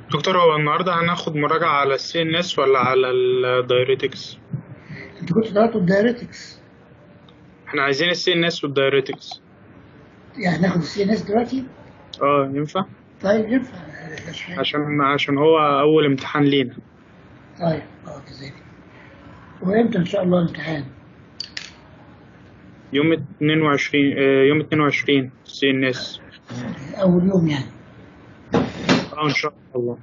دكتور هو النهارده هناخد مراجعة على السي ان اس ولا على الدايريتكس؟ انت كنت طلعتوا الدايريتكس احنا عايزين السي ان اس والدايريتكس يعني ناخد السي ان اس دلوقتي اه ينفع؟ طيب ينفع ما فيهاش حاجة. عشان عشان هو أول امتحان لينا طيب اه كذلك وامتى ان شاء الله الامتحان يوم 22 آه، يوم 22 سي ان اس اول يوم يعني اه ان شاء الله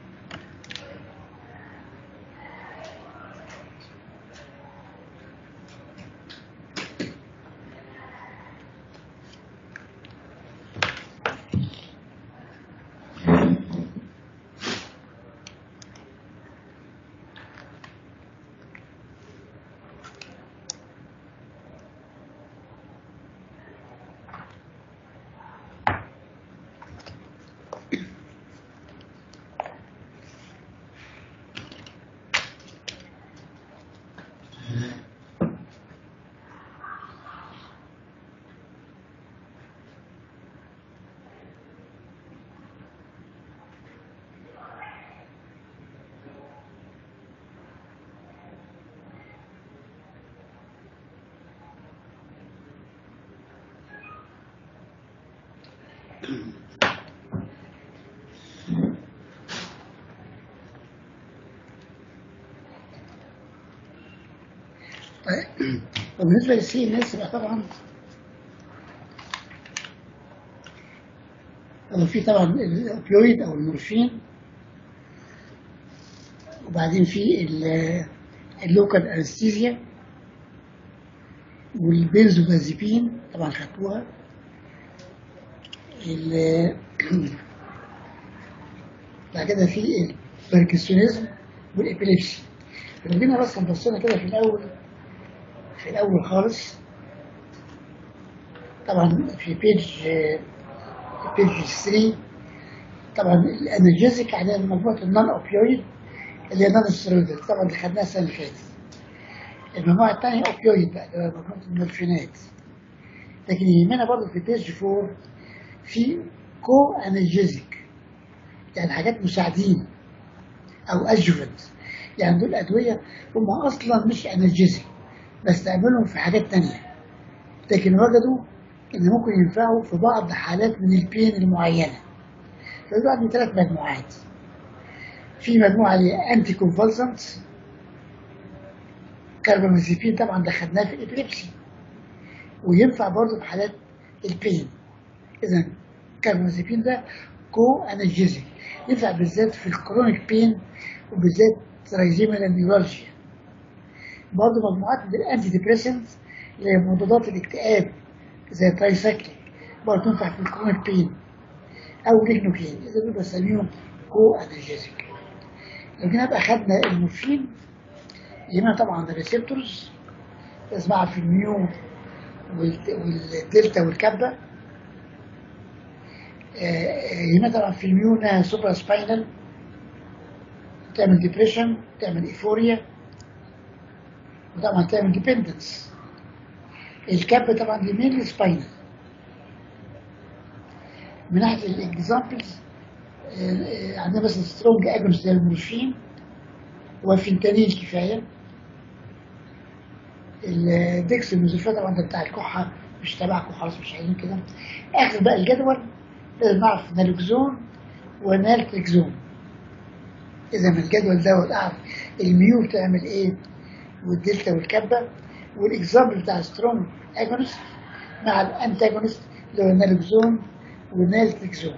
طيب وبالنسبة للسي ان اس بقى طبعا هو في طبعا الاوبيويد او المورفين وبعدين في ال- اللوكال انستيزيا والبنزودازيبين طبعا خدتوها ال- بعد كده في الباركنسونيزم والابيليبسي لو جينا بس بصينا كده في الاول في الاول خالص طبعا في بيج بيج 3 طبعا الانرجيزك على مجموعه النون اوبيويد اللي هي نون ستيرويدال طبعا اللي خدناها السنه اللي فاتت المجموعه الثانيه اوبيويد بقى اللي هو مجموعه المورفينات لكن يهمنا برضه في بيج 4 في كو انرجيزك يعني حاجات مساعدين او ادجوفنت يعني دول ادويه هم اصلا مش انرجيزك بستعملهم في حاجات تانية لكن وجدوا ان ممكن ينفعوا في بعض حالات من البين المعينه فدول عندي ثلاث مجموعات في مجموعه اللي انتي كونفالسنت كاربامازيبين طبعا ده خدناه في الابليبسي وينفع برضه في حالات البين اذا كاربامازيبين ده كو انرجيزك ينفع بالذات في الكرونيك بين وبالذات ترايزيمينال نيورالجيا برضه مجموعات من الانتي ديبريسنت اللي هي مضادات الاكتئاب زي الترايسايكليك برضه تنفع في الكرونيك بين او ليجنوكين اذا دول بسميهم كو انرجيزك لو جينا بقى خدنا المورفين هنا طبعا الريسبتورز اسمها في الميو والت- والدلتا والكابا آه، هنا طبعا في الميونا سوبرا سباينال تعمل ديبريشن تعمل ايفوريا وطبعا تعمل ديبندنس الكاب طبعا دي مين سباينال من ناحيه الاكزامبلز عندنا مثلا سترونج اجونست زي المورفين وفنتانيل كفايه الديكس المزوفات طبعا ده بتاع الكحه مش تبعكم خلاص مش عايزين كده اخر بقى الجدول لازم نعرف نالوكزون ونالتريكزون اذا من الجدول دوت اعرف الميو بتعمل ايه والدلتا والكابا والاكزامبل بتاع سترونج اجونست مع الانتاجونست اللي هو النالوكزون والنالتريكزون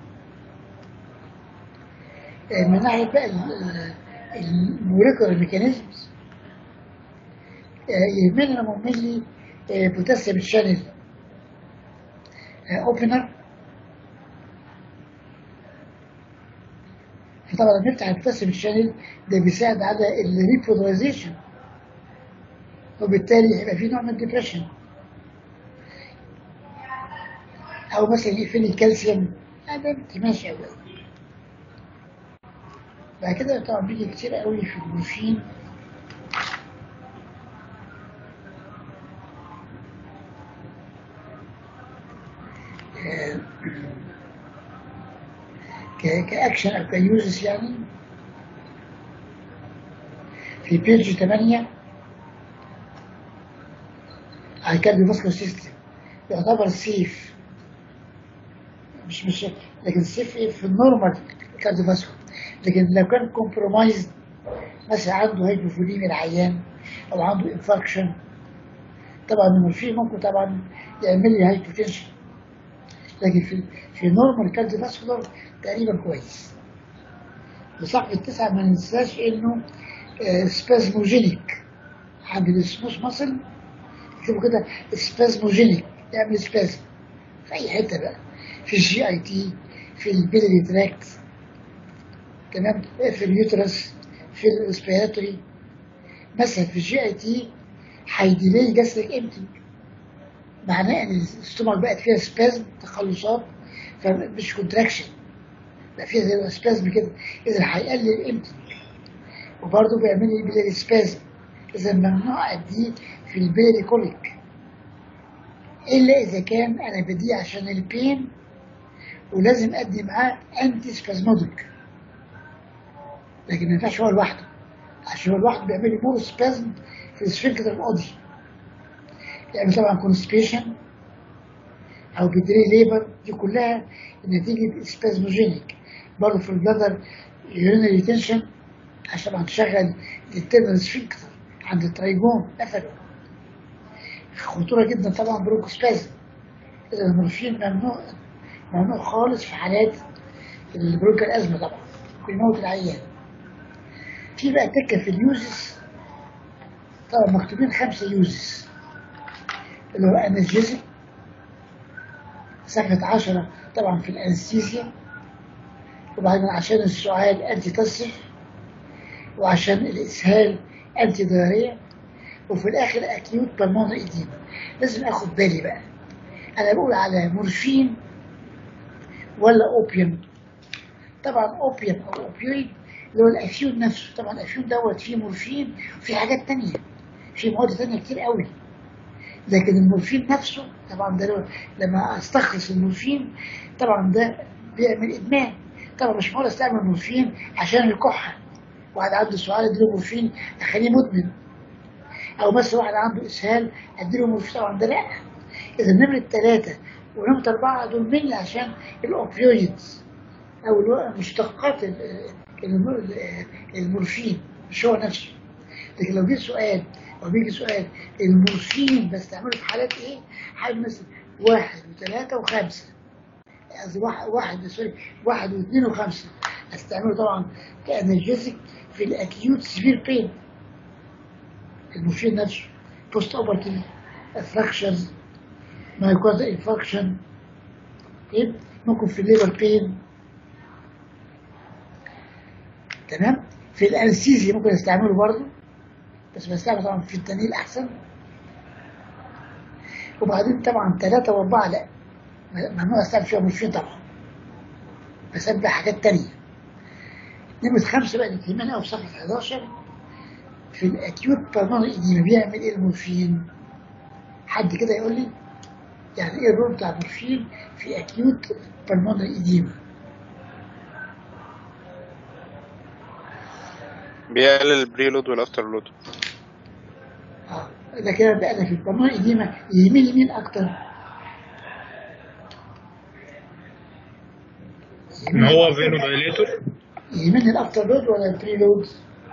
آه، من ناحيه بقى الموليكولار ميكانيزمز يهمنا مهمل لي بوتاسيوم شانل اوبنر فطبعا لما نفتح البوتاسيوم شانل ده بيساعد على الريبرودرايزيشن وبالتالي هيبقى في نوع من الديبريشن او مثلا يقفل الكالسيوم هذا ماشي قوي بعد كده طبعا بيجي كتير قوي في المورفين ك- كأكشن أو كيوزس يعني في بيج 8 على الكارديوفاسكولار سيستم يعتبر سيف مش مش لكن سيف ايه في النورمال كارديوفاسكولار لكن لو كان كومبرومايز مثلا عنده هايبوفوليميا العيان او عنده انفكشن طبعا المورفين ممكن طبعا يعمل لي هايبوتنشن لكن في في نورمال كارديوفاسكولار تقريبا كويس وصفحة التسعة ما ننساش انه سبازموجينيك عند السموث ماسل شوفوا كده سبازموجينيك يعمل سبازم في اي حته بقى في الجي اي تي في البيلري تراكت تمام في اليوترس في الريسبيراتوري مثلا في الجي اي تي هيديلي جاستريك امتنج معناه ان الستومك بقت فيها سبازم تخلصات فمش كونتراكشن بقى فيها زي سبازم كده اذا هيقلل الامتنج وبرضه بيعمل لي بيلري سبازم اذا ممنوع اديه في البيلري كوليك الا اذا كان انا بديه عشان البين ولازم ادي معاه انتي سبازموديك لكن ما ينفعش هو لوحده عشان هو لوحده بيعمل لي مور سبازم في السفنكتر القاضي يعني طبعا كونسبيشن او بدري ليبر دي كلها نتيجه سبازموجينيك برضه في البلدر يورينري ريتنشن عشان طبعا تشغل الانترنال سفنكتر عند الترايجون قفله خطوره جدا طبعا بروكوسبازم اذا المورفين ممنوع ممنوع خالص في حالات البروكا الازمه طبعا بيموت العيان في بقى تكه في اليوزس طبعا مكتوبين خمسه يوزس اللي هو انرجيزك صفحة عشرة طبعا في الانستيزيا وبعدين عشان السعال انتي تصف وعشان الاسهال انتي ضررية وفي الاخر اكيوت بالمونر ايديما لازم اخد بالي بقى انا بقول على مورفين ولا اوبيوم طبعا اوبيوم او اوبيويد اللي هو الافيون نفسه طبعا الافيون دوت فيه مورفين وفيه حاجات تانية فيه مواد تانية كتير قوي لكن المورفين نفسه طبعا ده لو- لما استخلص المورفين طبعا ده بيعمل ادمان طبعا مش معقول استعمل مورفين عشان الكحه واحد عنده سؤال اديله مورفين اخليه مدمن او مثلا واحد عنده اسهال اديله مورفين طبعا ده لا اذا نمرة ثلاثة ونمرة أربعة دول مني عشان الأوبيويدز أو اللي هو مشتقات ال- ال- المورفين مش هو نفسه لكن لو جه سؤال أو بيجي سؤال المورفين بستعمله في حالات إيه؟ حالة مثلا واحد وثلاثة وخمسة قصدي واحد واحد سوري واحد واثنين وخمسة استعمله طبعا كأنرجيزك في الأكيوت سيفير بين المورفين نفسه بوست اوبرتيف فراكشرز مايكوزا انفكشن طيب ممكن في الليبر بين تمام في الانستيزيا ممكن استعمله برضه بس بستعمل طبعا في التنين احسن وبعدين طبعا ثلاثة وأربعة لا ممنوع استعمل فيها مورفين طبعا بس أبدأ حاجات تانية نمرة خمسة بقى اللي تهمنا أوي في صفحة 11 في الأكيوت بالمونري إديما بيعمل إيه المورفين؟ حد كده يقول لي يعني إيه الرول بتاع المورفين في أكيوت بالمونري إديما؟ بيقلل البريلود والافتر لود اه ده كده بقى أنا في البالمونري إديما يميل مين أكتر؟ ان هو فينو دايليتور يمين الأفتر لود ولا البري لود؟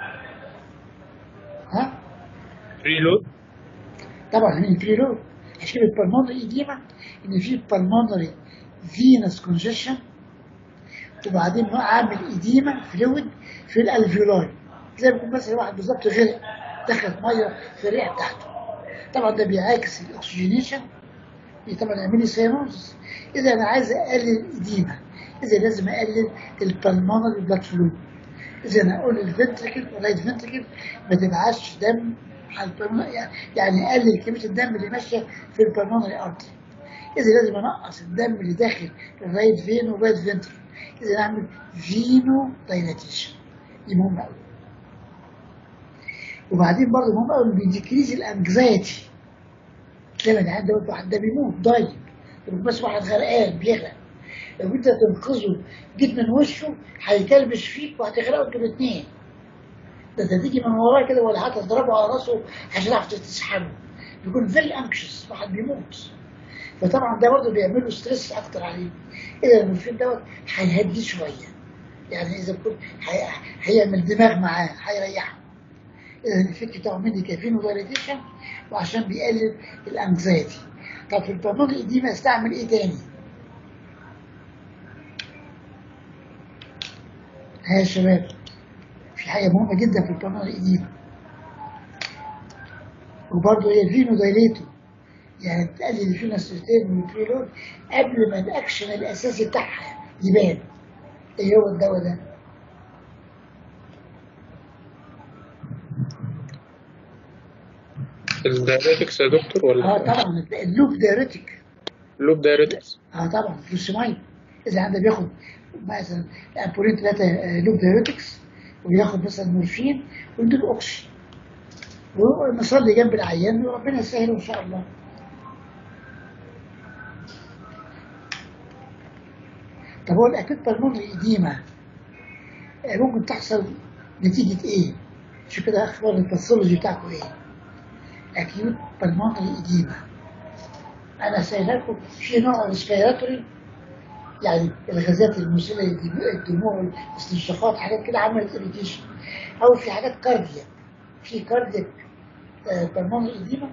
ها؟ فري لود طبعا من البري لود عشان البالمونري إديما إن في بالمونري فينس كونجيشن وبعدين هو عامل إديما فلويد في الألفيولاي زي ما يكون مثلا واحد بالظبط غرق دخلت مية في الرئة بتاعته طبعا ده بيعاكس الأكسجينيشن طبعا يعمل لي سيانوز إذا أنا عايز أقلل الإديمة إذا لازم أقلل البلمونري بلاد فلو إذا أنا أقول الفنتركل ولايت فنتركل ما تبعتش دم على البلمونري يعني أقلل كمية الدم اللي ماشية في البلمونري أرتري إذا لازم أنقص الدم اللي داخل الرايت فين والرايت فنتركل إذا أعمل فينو دايلاتيشن دي مهمة أوي وبعدين برضه مهم قوي بيديكريز الانكزايتي تلاقي العيان دوت واحد ده بيموت دايب يبقى بس واحد غرقان بيغرق لو انت تنقذه جيت من وشه هيكلبش فيك وهتغرقوا انتوا الاثنين ده انت تيجي من وراه كده ولا هتضربه على راسه عشان تعرف تسحبه بيكون فيري انكشس واحد بيموت فطبعا ده برضه بيعمل له ستريس اكتر عليه اذا المورفين دوت هيهديه شويه يعني اذا كنت هي- هيعمل دماغ معاه هيريحه اذا الفكر بتاعه ميدي كافين ودايليتيشن وعشان بيقلل الانكزايتي طب في البرمجه القديمه استعمل ايه تاني؟ ها يا شباب في حاجه مهمه جدا في البرمجه القديمه وبرضه هي الفينو دايليتو يعني تقلل الفينوستيتين من البريلود قبل ما الاكشن الاساسي بتاعها يبان ايه هو الدواء ده؟ الدايريتكس يا دكتور ولا اه طبعا اللوب دايريتك لوب دايريتكس اه طبعا فلوسيمايد اذا عندك بياخد مثلا امبولين ثلاثه لوب دايريتكس وبياخد مثلا مورفين ويديله اوكسي ونصلي جنب العيان وربنا يسهله ان شاء الله طب هو الاكيد بالمونري اديمه آه، ممكن تحصل نتيجه ايه؟ شوف كده اخبار الباثولوجي بتاعكم ايه؟ اكيوت بالمونري اديمه انا سايلها لكم في نوع ريسبيراتوري يعني الغازات المسيله للدموع الاستنشاقات حاجات كده عملت اريتيشن او في حاجات كاردياك في كاردياك بالمونري اديمه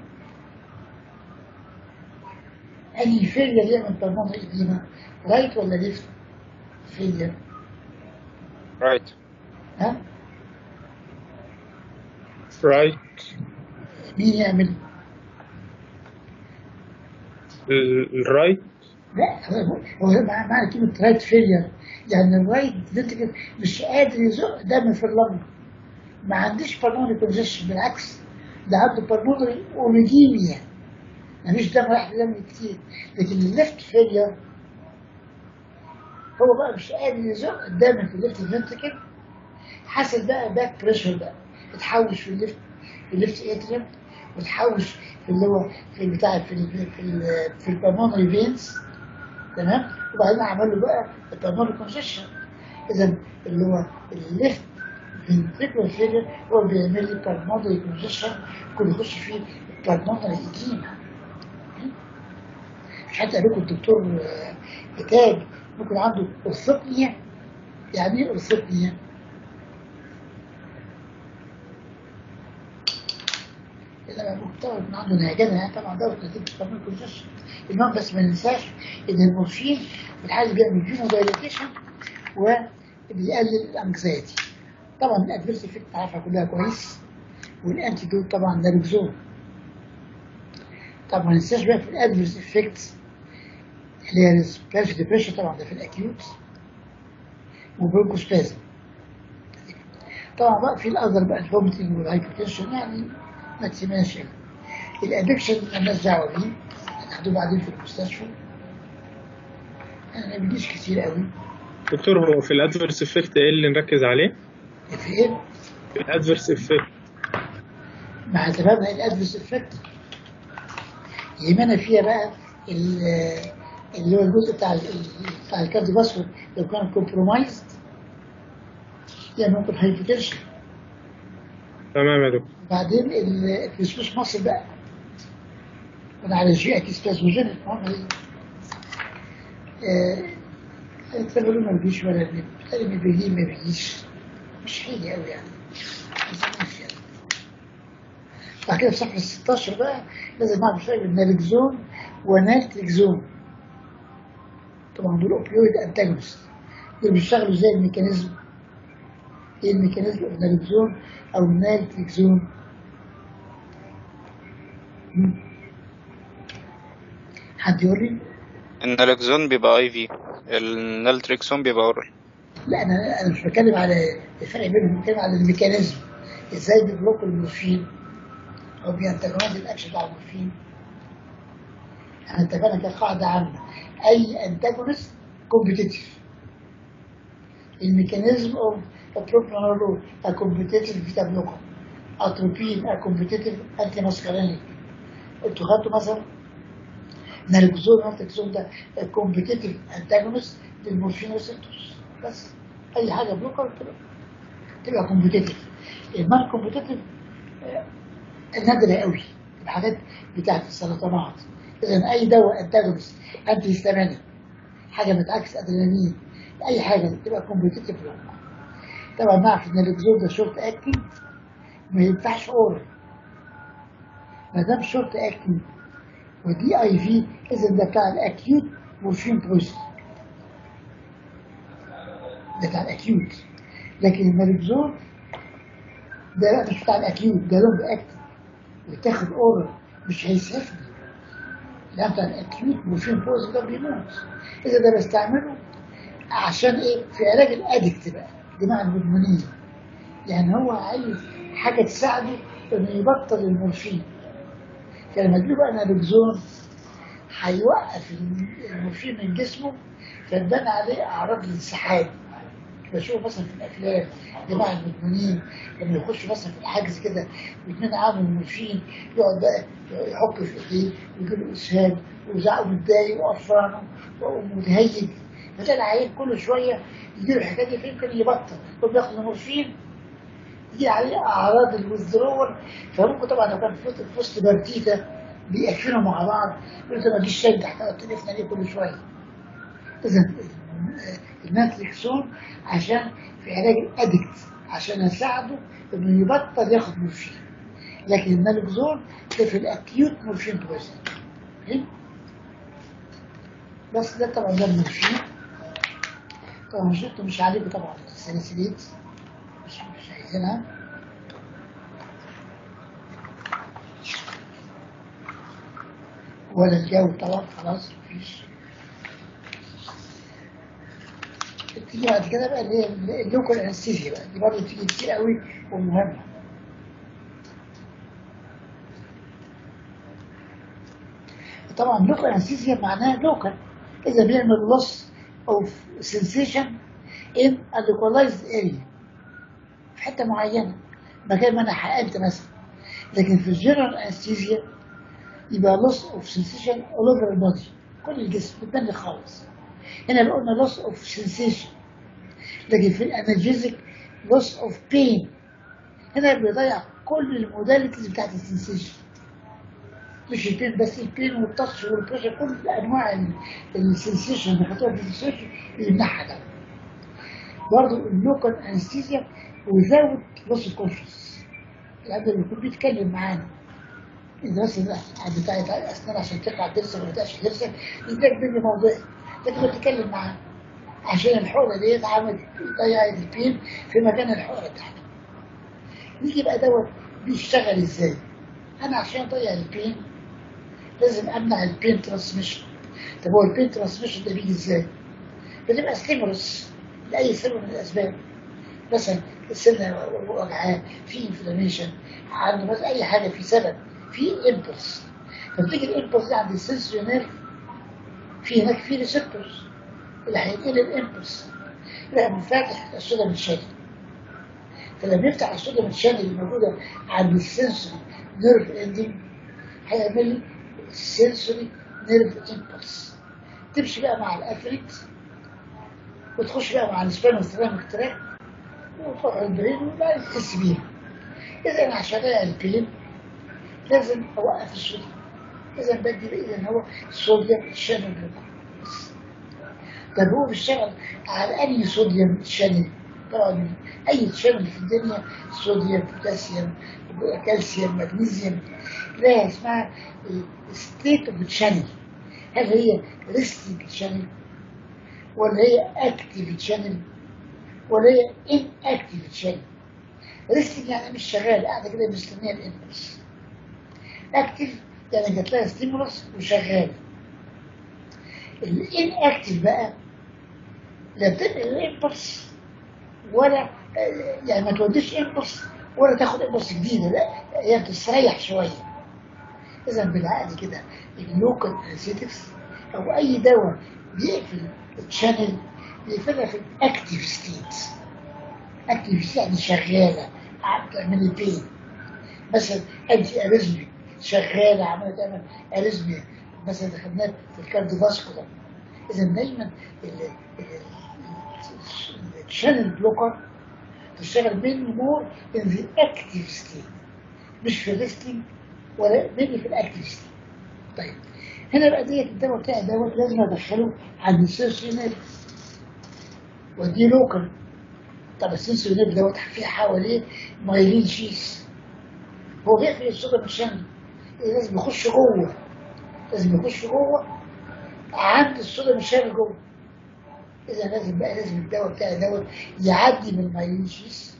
انهي فيلير يعمل بالمونري اديمه رايت ولا ليفت فيلير رايت ها رايت مين يعمل الرايت لا هو هو مع- معنى كلمة رايت فيلير يعني الرايت نتيجة مش قادر يزق دم في اللنج ما عنديش بالمونري كونجيشن بالعكس ده عنده بالمونري اوريجيميا مفيش دم رايح دم كتير لكن الليفت فيلير هو بقى مش قادر يزق الدم في الليفت فنتكل حصل بقى باك بريشر بقى اتحوش في الليفت في الليفت اتريم وتحوش في اللي هو في البتاع في ال في ال في البلمونري فينز تمام وبعدين عمل له بقى البلمونري كونجيشن اذا اللي هو الليفت فينتريكولار فيلر هو بيعمل لي بالمونري كونجيشن كل يخش فيه البلمونري اديما حتى قال لكم الدكتور آه، إتاج ممكن عنده أرثوبنيا يعني إيه أرثوبنيا؟ لما مختار ان عنده نهجان يعني طبعا ده نتيجه التمرين كونجيشن المهم بس ما ننساش ان المورفين في الحاله اللي بيعمل فينو دايليتيشن وبيقلل الانكزايتي طبعا الادفيرس افكت عارفها كلها كويس والانتي دوت طبعا نالوكزون طبعا ما ننساش بقى في الادفيرس افكت اللي هي السبلاش ديبريشن طبعا ده في الاكيوت وبرونكوسبازم طبعا بقى في الاذر بقى الفوميتنج والهايبوتنشن يعني ما تسمعش يعني. الادكشن مالناش دعوه بيه هناخده بعدين في المستشفى انا ما بيجيش كتير قوي دكتور هو في الادفيرس افكت ايه اللي نركز عليه؟ في ايه؟ في الادفيرس افكت مع تمام الادفيس افكت يهمنا فيها بقى ال- اللي هو الجزء بتاع ال- بتاع الكارديو فاسكولار لو كان كومبرومايزد يعني ممكن هايبوتنشن تمام يا دكتور بعدين الفسفوس مصر بقى وانا على شيء اكيد سبازوجينيك مهم ايه آه، التغير ما بيجيش ولا بالتالي ما بيجي ما بيجيش مش حيلي قوي يعني بس ماشي يعني. بعد كده في صفحة 16 بقى لازم نعرف الفرق بين نالكزون ونالكليكزون طبعا دول اوبيويد انتاجونست دول بيشتغلوا زي الميكانيزم ايه الميكانيزم اوف نالكزون او نالكليكزون مم. حد يقول لي؟ النالكزون بيبقى اي في النالتريكسون بيبقى اورال لا انا انا مش بتكلم على الفرق بينهم بتكلم على الميكانيزم ازاي بيبلوك المورفين او بينتجونات الاكشن بتاع المورفين احنا اتفقنا كقاعده عامه اي انتاجونست كومبيتيتيف الميكانيزم اوف بروبرانول ا كومبيتيتيف بيتا بلوكر اتروبين ا كومبيتيتيف انتي ماسكارينيك انتوا خدتوا مثلا نالكزون نالكزون ده كومبيتيتيف انتاجونست للمورفين ريسبتورز بس اي حاجه بلوكر تبقى تبقى كومبيتيتيف النون كومبيتيتيف نادرة قوي الحاجات بتاعت السرطانات اذا اي دواء انتاجونست انتي هيستامينيك حاجه بتعكس ادرينالين اي حاجه تبقى كومبيتيتيف طبعا نعرف ان الاكزون ده شورت اكتنج ما ينفعش اورال ما دام شورت اكتنج ودي اي في اذا ده بتاع الاكيوت مورفين بروسيس ده بتاع الاكيوت لكن المالكزون ده لا مش بتاع الاكيوت ده لونج اكتنج وتاخد اورال مش هيسعفني لا بتاع الاكيوت مورفين بروسيس ده بيموت اذا ده بستعمله عشان ايه في علاج الادكت بقى جماعة المدمنين يعني هو عايز حاجة تساعده انه يبطل المورفين فلما تجيله انالوكزون هيوقف المورفين من جسمه فتبان عليه اعراض الانسحاب بشوف مثلا في الافلام جماعة المدمنين لما يخش مثلا في الحجز كده واثنين عامل المورفين يقعد بقى يحك في ايديه ويجي له اسهال ويزعق متضايق وقرفان ومتهيج فتلاقي العيل كل شويه يجي له الحكايه دي فيمكن يبطل يقوم بياخد مورفين يجي عليه اعراض الويزدرول فممكن طبعا لو كان في في وسط بارتيتا بيقفلوا مع بعض يقول له ما تجيش شد تحت تلفنا ليه كل شويه اذا الماتريكسون عشان في علاج الادكت عشان اساعده انه يبطل ياخد مورفين لكن المالكزون ده في الاكيوت مورفين بروسيس بس ده طبعا ده المورفين طبعا شفته مش عليكم طبعا السلاسليت مش مش عايزينها ولا الجو طبعا خلاص مفيش تيجي بعد كده بقى اللي هي اللوكال انستيزيا بقى دي برضه تيجي كتير قوي ومهمه طبعا لوكال انستيزيا معناها لوكال اذا بيعمل loss of sensation in a localized area في حته معينه مكان ما انا حقنت مثلا لكن في الجنرال انستيزيا يبقى loss of sensation all over the body كل الجسم بتبان خالص هنا لو قلنا loss of sensation لكن في الانالجيزك loss of pain هنا بيضيع كل الموداليتيز بتاعت السنسيشن مش البين بس البين والتاتش والبريشر كل انواع السنسيشن اللي خدوها في السنسيشن بيمنعها ده برضه اللوكال انستيزيا وزود لوس الكونشس العبد اللي يكون بيتكلم معانا إذا مثلا بتاع أسنان عشان تقطع ضرسك ولا تقطعش ضرسك يديك بيبي موضوعي لكن بتتكلم معاه عشان الحقنة ديت عملت ضيعت البين في مكان الحقنة بتاعته نيجي بقى دوت بيشتغل ازاي؟ أنا عشان أضيع البين لازم أمنع البين ترانسميشن طب هو البين ترانسميشن ده بيجي ازاي؟ بتبقى ستيمولس لأي سبب من الأسباب مثلا السنة وجعاه في انفلاميشن عنده مثلا أي حاجة في سبب في امبلس فبتيجي الامبلس دي عند السنسوري نيرف في هناك في ريسبتورز اللي هينقل الامبلس يبقى فاتح السودة من شانل فلما يفتح السودة من شانل اللي موجودة عند السنسوري نيرف اندنج هيعمل لي سنسوري نيرف امبلس تمشي بقى مع الافريت وتخش بقى مع السبانوثراميك تراك وتروح البرين وبعدين تحس بيها إذا أنا عشان ألاقي البين لازم أوقف الصوديوم إذا بدي إذا هو صوديوم شانل بس طب هو بيشتغل على أي صوديوم شانل طبعا أي شانل في الدنيا صوديوم بوتاسيوم كالسيوم مغنيسيوم لا اسمها ستيت اوف شانل هل هي ريستنج شانل ولا هي اكتيف شانل ولا هي ان اكتيف شانل ريستنج يعني مش شغال قاعده كده مستنيه الامبلس اكتيف يعني جات لها ستيمولس وشغال الان اكتيف بقى لا بتنقل الامبلس ولا يعني ما توديش امبلس ولا تاخد امبلس جديده لا هي بتستريح شويه اذا بالعقل كده اللوكال انستيكس او اي دواء بيقفل الشانل بيقفلها في الاكتيف ستيت اكتيف ستيت يعني شغاله بتعمل بين مثلا انتي اريزمي شغاله عماله تعمل اريزميا مثلا خدناها في الكارديوفاسكولار اذا دايما الشانل بلوكر تشتغل مني مور ان ذا اكتيف ستيت مش في الريستنج ولا مني في الاكتيف ستيت طيب هنا بقى ديت الدواء بتاعي دوت لازم ادخله عند السيرش نيرف ودي لوكال طب السنسور نيرف دوت فيه حواليه مايلين شيس هو بيقفل الصودا من الشمال لازم يخش جوه لازم يخش جوه عند الصودا من الشمال جوه اذا لازم بقى لازم الدواء بتاعي دوت يعدي من المايلين شيس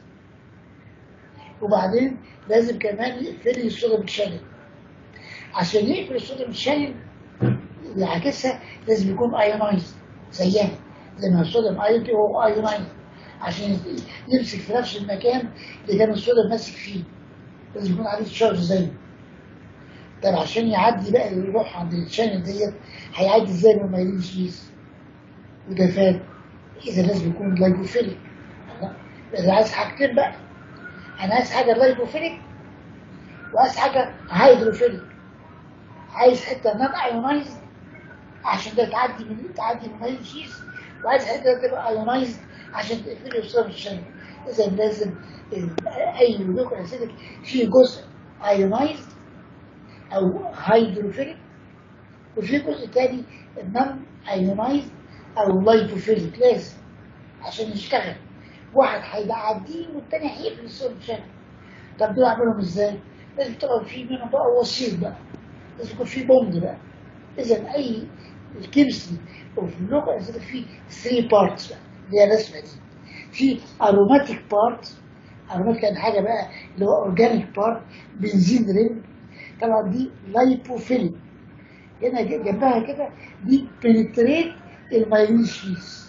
وبعدين لازم كمان يقفل لي الصودا من الشمال عشان يقفل الصودا من الشمال يعكسها لازم يكون ايونايز زيها زي ما الصوديوم ايون هو ايونايز عشان يمسك في نفس المكان اللي كان الصوديوم ماسك فيه لازم يكون عليه تشارج زيه طب عشان يعدي بقى يروح عند الشانل ديت هيعدي ازاي من المايلين شيز وده فات اذا لازم يكون لايبوفيليك اذا عايز حاجتين بقى انا عايز حاجه لايبوفيليك وعايز حاجه هيدروفيليك عايز حته نون ايونايز عشان ده تعدي من تعدي من المايلين شيز وعايز حته تبقى ايونايز عشان تقفل يوصل الشمال اذا لازم اي لوكال اسيدك فيه جزء ايونايز او هيدروفيليك وفي جزء تاني نون ايونايز او لايبوفيليك لازم عشان يشتغل واحد هيعديه والتاني هيقفل السوليوشن طب دول اعملهم ازاي؟ لازم تبقى في منهم بقى وسيط بقى لازم يكون في بوند بقى اذا اي الكيمستري وفي اللغه اسيدك في 3 بارتس بقى اللي هي الرسمه دي في اروماتيك بارت اروماتيك يعني حاجه بقى اللي هو اورجانيك بارت بنزين رينج طبعا دي لايبوفيليك هنا جنبها كده دي بنتريت المايلين شيس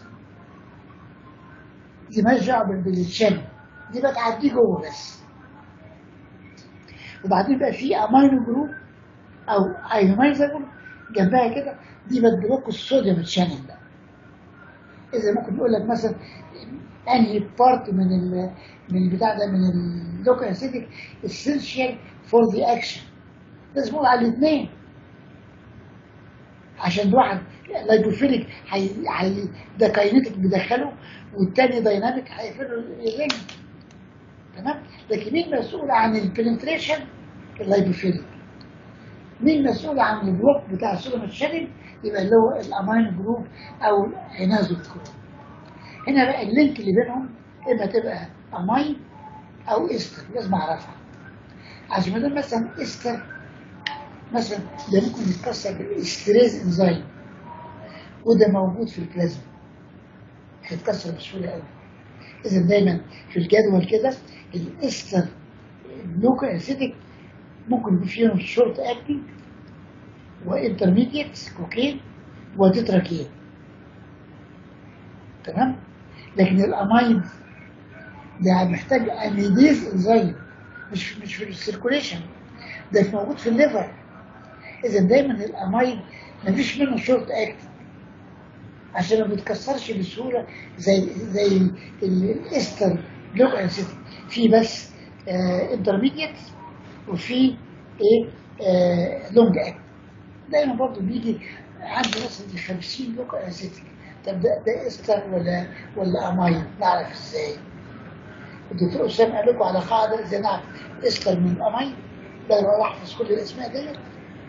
دي مالهاش دعوه بالشن دي بتعدي جوه بس وبعدين بقى في امينو جروب او ايونايزر جنبها كده دي بتبلوك الصوديوم تشانل ده اذا ممكن نقول لك مثلا انهي بارت من ال من البتاع ده من اللوكال اسيدك اسينشال فور ذا اكشن لازم نقول على الاثنين عشان واحد لايبوفيليك هي هي ده كاينتك بيدخله والتاني دايناميك هيقفله الرينج تمام لكن مين مسؤول عن البنتريشن اللايبوفيليك مين مسؤول عن البلوك بتاع السولوم الشرب يبقى اللي هو الامين جروب او عناز الجروب هنا بقى اللينك اللي بينهم اما تبقى امين او استر لازم اعرفها عشان ما دام مثلا استر مثلا ده ممكن يتكسر بالاستريز انزيم وده موجود في البلازما هيتكسر بسهوله قوي اذا دايما في الجدول كده الاستر اللوكا اسيدك ممكن يكون فيهم شورت اكتنج وانترميديت كوكين وتتراكين تمام لكن الامايد ده محتاج اميديز انزيم مش مش في السيركوليشن ده موجود في الليفر اذا دايما الامايد مفيش منه شورت اكتنج عشان ما بيتكسرش بسهوله زي زي الاستر لوك اسيد في بس آه انترميديت وفي ايه آه لونج اكت دايما برضه بيجي عندي مثلا 50 لوك اسيد طب ده, ده استر ولا ولا اماين نعرف ازاي الدكتور اسامه قال لكم على قاعده ازاي نعرف استر من الاماين بدل ما احفظ كل الاسماء ديت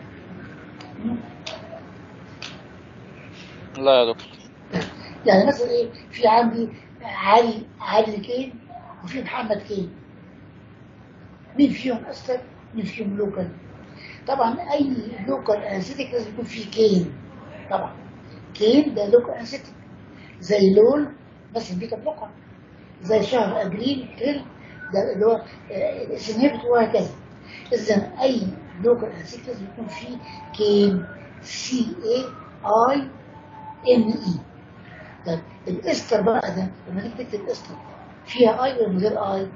لا يا دكتور يعني مثلا ايه في عندي علي علي كين وفي محمد كين مين فيهم استر مين فيهم لوكال طبعا اي لوكال انستيك لازم يكون فيه كين طبعا كين ده لوكال انستيك زي لول بس البيتا بلوكر زي شهر ابريل كريل ده اللي هو الاسنهبت وهكذا اذا اي لوكال انستيك لازم يكون فيه كين سي اي اي ان اي طيب الاستر بقى ده لما تيجي تكتب استر فيها اي ولا من غير اي؟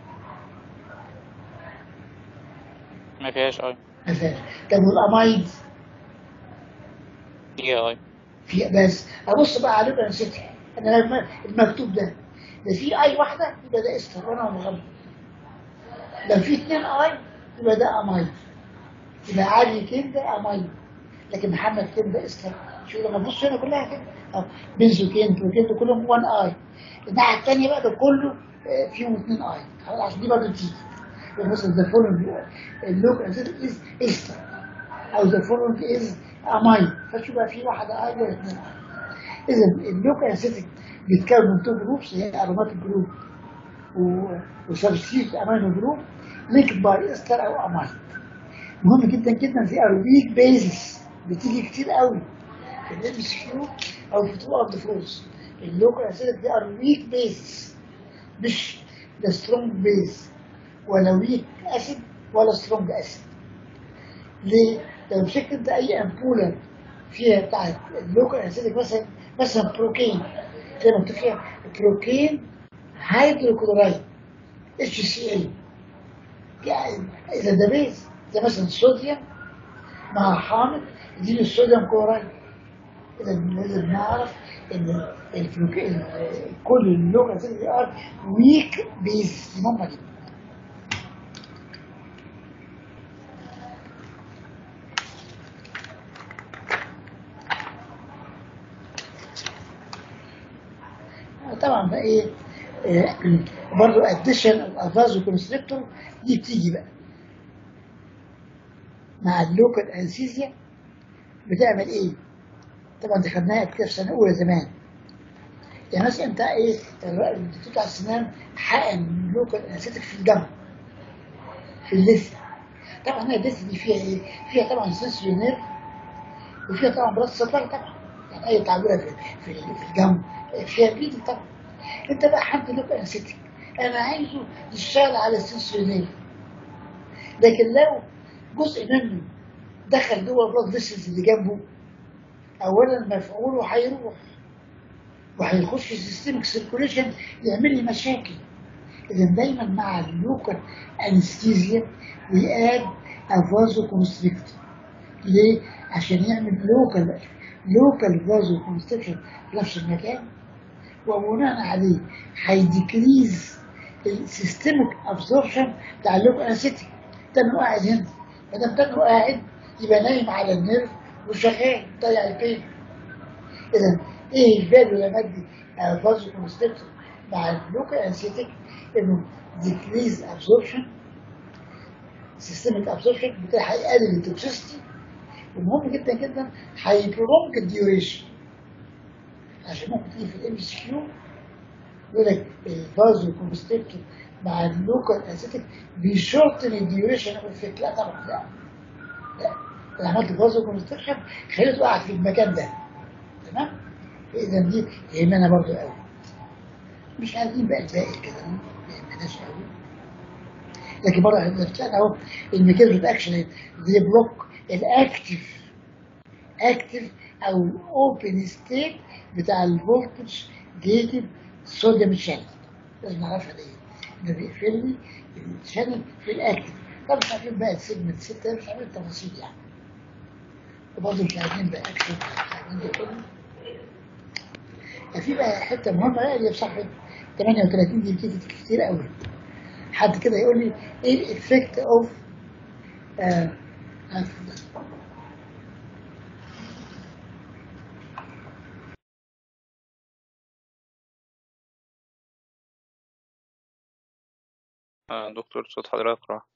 ما فيهاش اي ما فيهاش طب والامايد فيها اي في بس ابص بقى على انا نسيت انا لما المكتوب ده ده في اي واحده يبقى ده استر وانا مغلط لو في اثنين اي يبقى ده امايد يبقى عادي كده ده امايد لكن محمد كين ده استر شوف لما تبص هنا كلها كده اه بنزوكين بروكين ده كلهم 1 اي الناحيه الثانيه بقى ده كله آه، فيهم 2 اي خلاص عشان دي برضه تيجي يعني مثلا ذا فولوينج اللوك اسيتك از استر او ذا فولوينج از اماين فشو بقى في واحده اي ولا اثنين اي اذا اللوك اسيتك بيتكون من تو جروبس هي اروماتيك جروب وسبستيت امينو جروب لينكد باي استر او اماين مهم جدا جدا في ار ويك بيزس بتيجي كتير قوي في الام اس كيو او في تو اوف ذا فلوز اللوكال اسيدك دي ار ويك بيزس مش ده سترونج بيز ولا ويك اسيد ولا سترونج اسيد ليه؟ لو مسكت انت اي امبوله فيها بتاعت اللوكال اسيدك مثلا مثلا بروكين زي ما مكتوب فيها بروكين هيدروكلورايد اتش سي ال يعني اذا ده بيز زي مثلا الصوديوم مع حامض يديني الصوديوم كلورايد اذا لازم نعرف ان الفلوكين كل اللوكال اسيد دي ار ويك بيز مهمه جدا طبعا بقى ايه آه، برضه اديشن الافازو كونستريكتور دي بتيجي بقى مع اللوكال انسيزيا بتعمل ايه؟ طبعا دي خدناها كده في سنه اولى زمان يعني مثلا انت ايه الر- الدكتور بتاع السنان حقن لوكال انسيتك في الجنب في اللثه طبعا اللثه دي فيها ايه؟ فيها طبعا سنسوري نيرف وفيها طبعا بلاد سبلاي طبعا يعني اي تعبيره في في في الجنب فيها بيدي طبعا انت بقى حد لوكال انسيتك انا عايزه يشتغل على السنسوري نيرف لكن لو جزء منه دخل جوه البلاد فيسلز اللي جنبه اولا مفعوله هيروح وهيخش السيستمك سيركوليشن يعمل لي مشاكل اذا دايما مع اللوكال انستيزيا ويقاد افازو كونستريكتور ليه؟ عشان يعمل لوكال لوكال فازو كونستريكشن في نفس المكان وبناء عليه هيديكريز السيستمك ابسوربشن بتاع اللوكال انستيك تنو قاعد هنا ما دام تنو قاعد يبقى نايم على النيرف وشغال ضيع البين اذا ايه الفاليو يا مجدي فازو كونستريكتور مع اللوكال انستيك انه ديكريز ابسوربشن سيستمك ابسوربشن بتاعي هيقلل التوكسيستي ومهم جدا جدا هيبرولونج الديوريشن عشان ممكن تيجي في الام اس كيو يقول لك الفازو كونستريكتور مع اللوكال انستيك بيشورتن الديوريشن اوف افكت لا طبعا لا لا انا عملت فازو كونستريكشن خليته قاعد في المكان ده تمام اذا دي يهمنا برضو قوي مش عايزين بقى الباقي كده ما يهمناش قوي لكن برضه احنا بنتكلم اهو الميكانيزم اكشن دي بلوك الاكتف اكتف او الاوبن ستيت بتاع الفولتج جيتد صوديوم شانل لازم نعرفها دي انه بيقفل لي الشانل في الاكتف طب مش عارفين بقى السيجمنت 6 مش عارفين التفاصيل يعني وبرضه مش عارفين بقى اكشن مش عارفين ده كله في بقى حته مهمه بقى اللي في صفحه 38 دي بتيجي كتير قوي حد كده يقول لي ايه الافكت اوف آه دكتور صوت حضرتك راح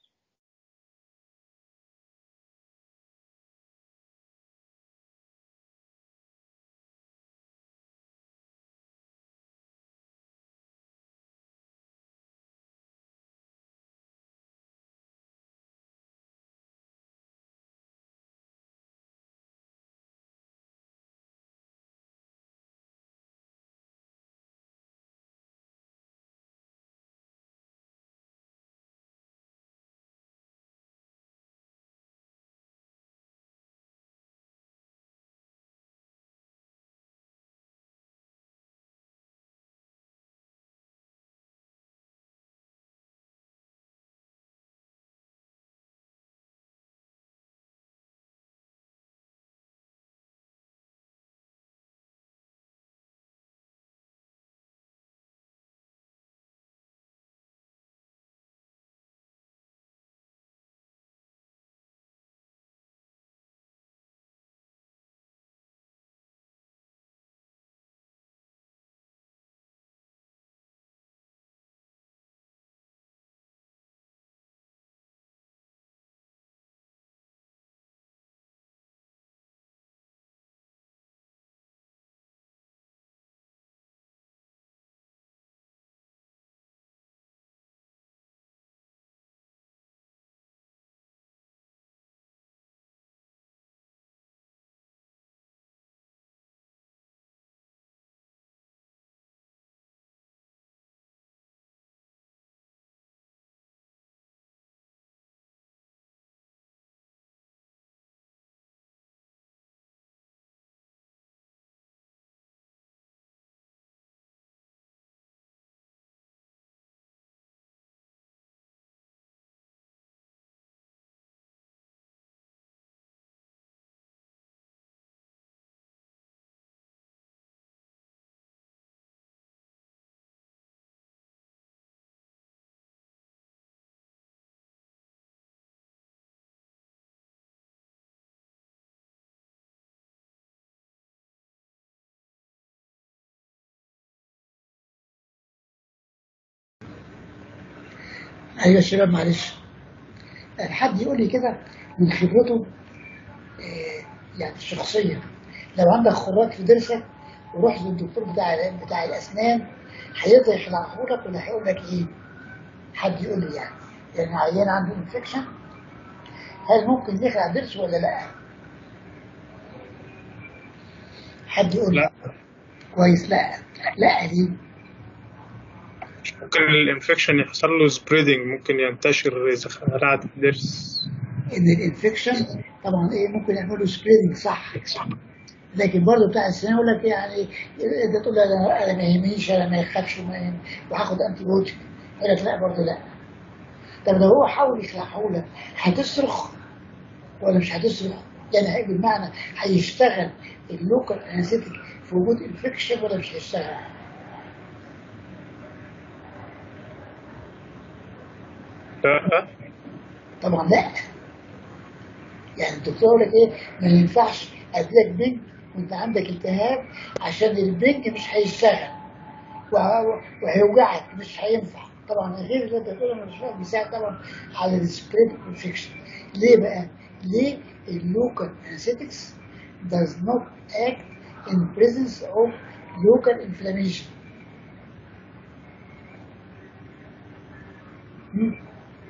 ايوه يا شباب معلش يعني حد يقول لي كده من خبرته آه، يعني الشخصيه لو عندك خراج في ضرسك ورحت للدكتور بتاع بتاع الاسنان هيقدر يخلعه لك ولا هيقول لك ايه؟ حد يقول لي يعني يعني عيان عنده انفكشن هل ممكن يخلع ضرس ولا لا؟ حد يقول لي لا كويس لا لا دي ممكن الانفكشن يحصل له سبريدنج ممكن ينتشر اذا خلعت الضرس ان الانفكشن طبعا ايه ممكن يعملوا سبريدنج صح لكن برضه بتاع السنان يقول لك يعني انت تقول له انا أنا ما يهمنيش انا ما يخافش وما يهم- وهاخد انتي بيوتيك يقول لك لا برضه لا طب لو هو حاول يخلعه لك هتصرخ ولا مش هتصرخ؟ يعني هي بالمعنى هيشتغل اللوكال انستيك في وجود انفكشن ولا مش هيشتغل؟ لا طبعا لا يعني الدكتور يقول لك ايه ما ينفعش اديلك بنج وانت عندك التهاب عشان البنج مش هيشتغل وه- وهيوجعك مش هينفع طبعا غير اللي انت بتقوله مش فاهم بيساعد طبعا على السبريد انفكشن ليه بقى؟ ليه اللوكال انستكس does not act in presence of local inflammation مم.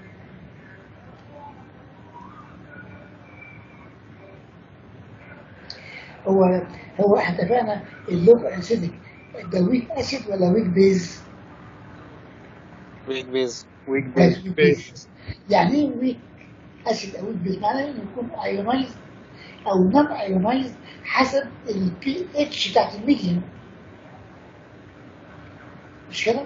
هو هو احنا اتفقنا اللوكال انستيك ده ويك اسيد ولا ويك بيز؟ ويك بيز ويك ويك بيز بيز يعني ايه ويك اسيد او ويك بيز؟ معناه انه يكون ايونايز او نون ايونايز حسب البي اتش بتاعت الميديم مش كده؟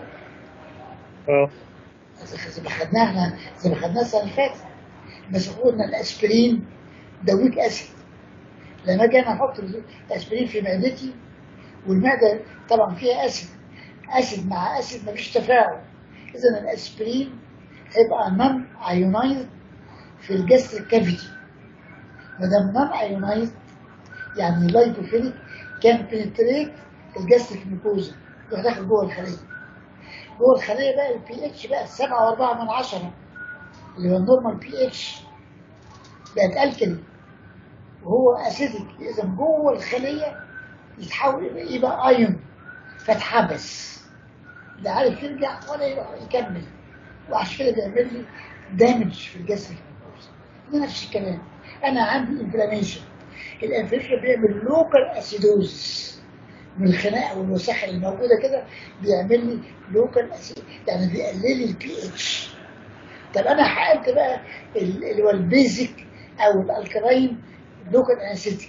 اه زي ما خدناها احنا زي ما خدناها السنه اللي فاتت بس قلنا الاسبرين ده ويك اسيد لما اجي انا احط الاسبرين في معدتي والمعده طبعا فيها اسيد اسيد مع اسيد مفيش تفاعل اذا الاسبرين هيبقى نون ايونايزد في الجستريك كافيتي ما دام نون ايونايزد يعني لايبوفيليك كان بنتريت الجستريك ميكوزا يروح داخل جوه الخليه جوه الخليه بقى البي اتش بقى 7.4 من عشرة اللي هو النورمال بي اتش بقت الكلي وهو اسيدك اذا جوه الخليه يتحول الى يبقى ايون فاتحبس لا عارف يرجع ولا يروح يكمل وعشان كده بيعمل لي دامج في الجسم ده نفس الكلام انا عندي انفلاميشن الانفلاميشن بيعمل لوكال اسيدوزس من الخناقه والوساخه اللي موجوده كده بيعمل لي لوكال اسيد يعني بيقلل لي البي اتش طب انا حققت بقى ال- اللي هو البيزك او الالكلاين لوكال اسيدك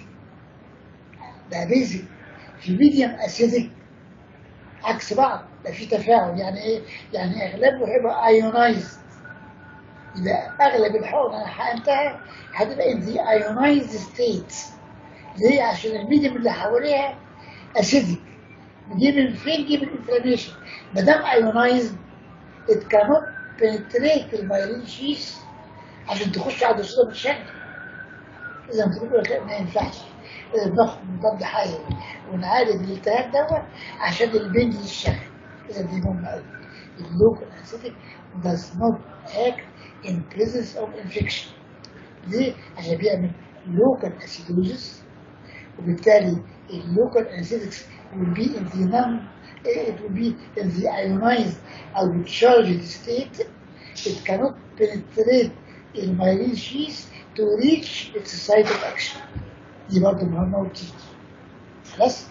ده بيزك في ميديوم اسيدك عكس بعض ده في تفاعل يعني ايه؟ يعني اغلبه هيبقى ايونايزد يبقى اغلب الحقن انا حقنتها هتبقى ان ذا ايونايزد ستيت ليه؟ عشان الميديوم اللي حواليها اسيدك نجيب من فين نجيب الانفلاميشن ما دام ايونايزد it cannot penetrate المايلين شيس عشان تخش على الصوره بالشكل اذا بتقول لك ما ينفعش إذا بناخد مضاد حيوي ونعالج الالتهاب دوت عشان البنج يشتغل اذا دي مهمه قوي اللوكال انستيك does not act in presence of infection ليه؟ عشان بيعمل local acidosis وبالتالي اللوكال anesthetics will be in the non it will be in the ionized or charged state it cannot penetrate in myelin sheath to reach its site of action دي برضه مهمة وبتيجي خلاص؟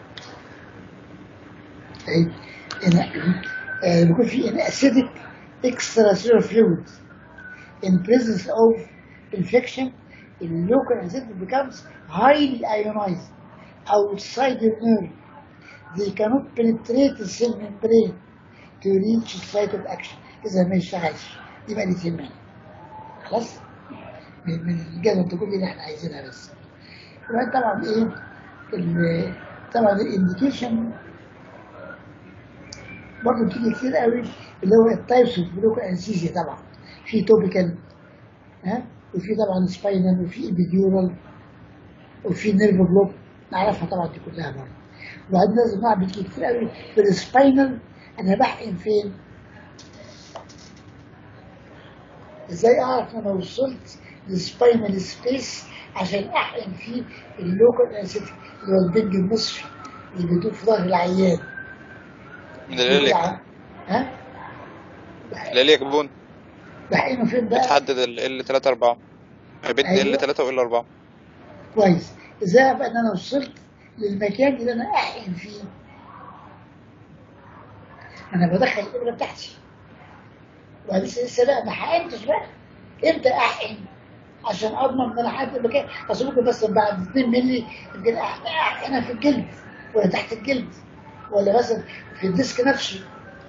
طيب هنا آه، بيكون في an acidic extracellular fluid in presence of infection the local anesthetic becomes highly ionized outside the nerve they cannot penetrate the cell membrane to reach the site of action إذا ما يشتغلش يبقى دي تهمنا خلاص من من الجدول الدكتور اللي احنا عايزينها بس وبعدين طبعا ايه ال- طبعا الانديكيشن برضه بتيجي كتير قوي اللي هو التايبس اوف بلوك انسيزيا طبعا في توبيكال ها وفي طبعا سباينال وفي ابيديورال وفي نيرف بلوك نعرفها طبعا دي كلها برضه وبعدين لازم نعمل بتيجي كتير قوي في السباينال انا بحقن فين؟ ازاي اعرف انا وصلت للسباينال سبيس عشان احقن فيه اللوكال انستيك اللي هو البنج النصفي اللي بيدور في ظهر العيان الاليك ها الاليك بون بحقنه فين بقى؟ بتحدد ال L 3 4 بين أيوة. L 3 و L 4 كويس ازاي ابقى ان انا وصلت للمكان اللي انا احقن فيه انا بدخل الابره بتاعتي ولسه لسه بقى ما حقنتش بقى امتى احقن عشان اضمن ان انا حقنت المكان اصل ممكن بس بعد 2 مللي يمكن أح- احقنها في الجلد ولا تحت الجلد ولا مثلا في الديسك نفسه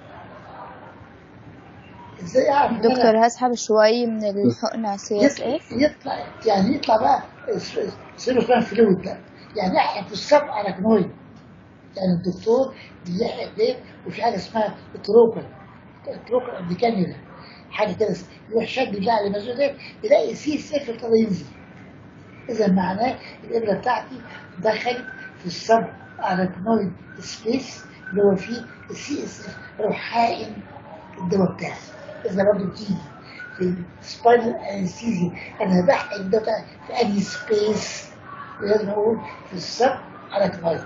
ازاي اعرف إن أنا- دكتور هسحب شوي من الحقنة سي اس يطلع, اف يطلع يعني يطلع بقى سيروفان فلويد بقى يعني احنا في السبع اراكنويد يعني الدكتور بيحقق بيه وفي حاجه اسمها تروكل تروكل امريكاني حاجه كده يروح شد بتاع على المزود يلاقي سي اس اف ابتدى ينزل اذا معناه الابره بتاعتي دخلت في السبع اراكنويد سبيس اللي هو فيه السي اس اف اروح حاقن الدواء بتاعي اذا برضه بتيجي في السباينال انستيزي انا بحقن الدواء بتاعي في انهي سبيس لازم اقول في السب اراكنويد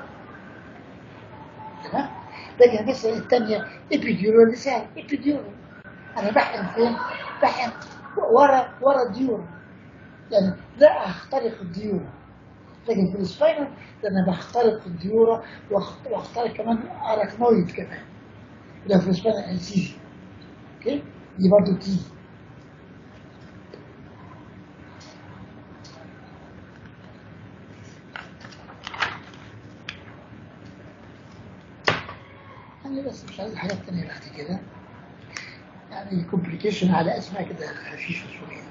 تمام لكن مثلا الثانيه ابيديورال سهل ابيديورال انا بحقن فين؟ بحقن ورا ورا الديور يعني لا اخترق الديور لكن في السباينال ده انا بخترق الديورة واخت- واخترق كمان اراكنويد كمان ده في السباينال انسيزي اوكي دي برضه بتيجي أنا بس مش عايز حاجات تانية بعد كده يعني كومبليكيشن على اسمها كده خفيفة شوية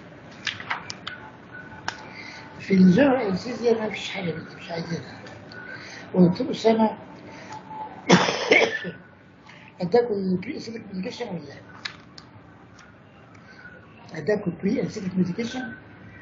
في الجنرال انسيزيا ما فيش حاجة من دي مش عايزينها وقلت له سنة اداكوا البري اسيدك ميديكيشن ولا لا؟ اداكوا البري اسيدك ميديكيشن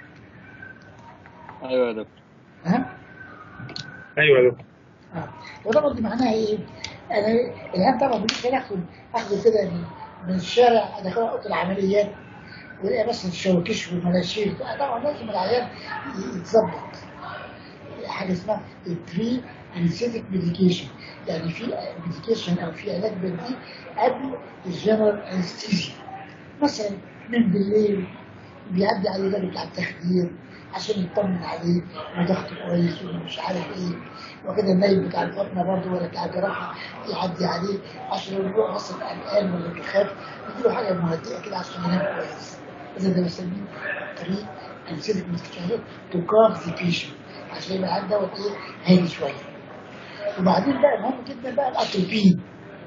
ايوه يا دكتور ها؟ ايوه يا دكتور اه وطبعا دي معناها ايه؟ انا الان طبعا بالنسبه لي اخد اخده كده من, من الشارع ادخله اوضه العمليات والاقي بس الشواكيش والمناشير طبعا لازم العيان يتظبط حاجه اسمها البري انستيك ميديكيشن يعني في ميديكيشن او في علاج بديل قبل الجنرال انستيزيا مثلا من بالليل بيعدي عليه ده بتاع التخدير عشان يطمن عليه وضغطه كويس ومش عارف ايه وكده النايب بتاع الفاطمه برضه ولا بتاع الجراحه يعدي عليه عشان لو هو اصلا قلقان ولا بيخاف يديله حاجه مهدئه كده عشان ينام كويس اذا ده بسميه طريق انسيلك مستشفى تو كاف ذا بيشنت عشان يبقى عنده دوت ايه هادي شويه وبعدين بقى مهم جدا بقى الاتروبين